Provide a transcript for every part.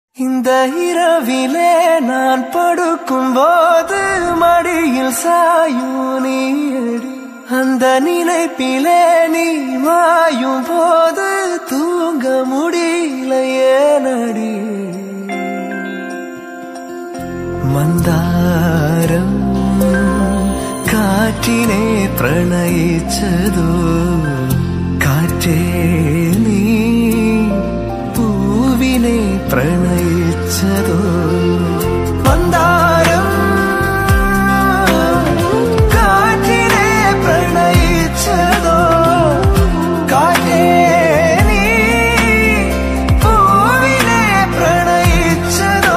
இந்த இரவிலே நான் படுக்கும் போது மடியில் சாயும் நீயடி அந்த நினைப்பிலே நீ மாயும் போது தூங்க முடியல ஏனடி மந்தாரம் காற்றினே பிரணயிச்சதோ காற்றே நீ பூவினை பிரணயிச்சதோ மந்தாரம் காற்றினே பிரணயிச்சதோ காற்றே நீ பூவினை பிரணயிச்சதோ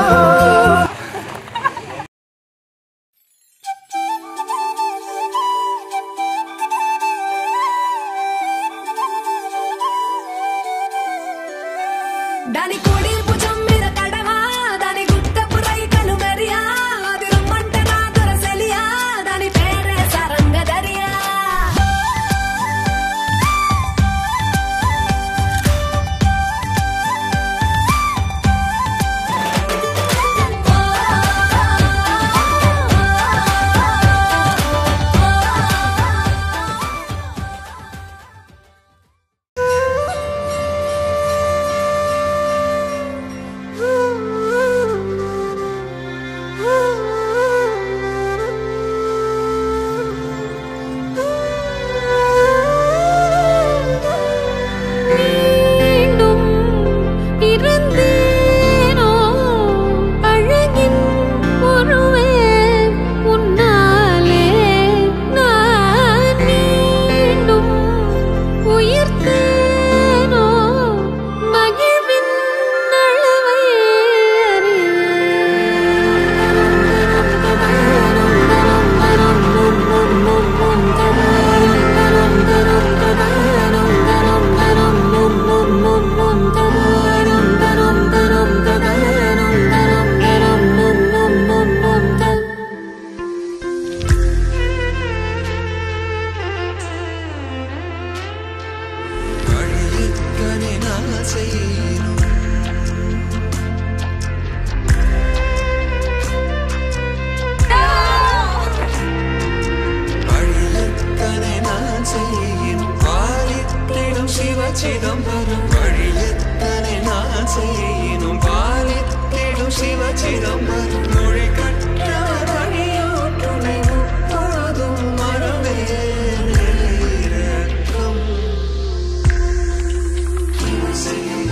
దాని కోడి భుజం మీద కడవా దాని గుట్టపు రైకలు మెరియా అది రమ్మంటే నా దొరసెలియా దాని పేరే సరంగ దరియా மீண்டும் இருந்தேனோ அழகின் உருவே உன்னாலே நான் மீண்டும் உயிர்த்தேனோ மகிழ்வின் அளவை வழியத்தனை நான் செய்யணும் வழியத்தனை நான் செய்யணும் பாலித்திடும் சிவ சிதம்பரம் வழியத்தனை நான் செய்யணும் பாலித்திடும் சிவ சிதம்பரம் மொழி கற்றவர் வழியோட்டுனை முப்பொழுதும் மரமே இரக்கம்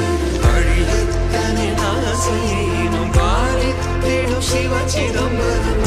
அழியத்தனை நாசையினும் பாலித்திடும் சிவ சிதம்பரம்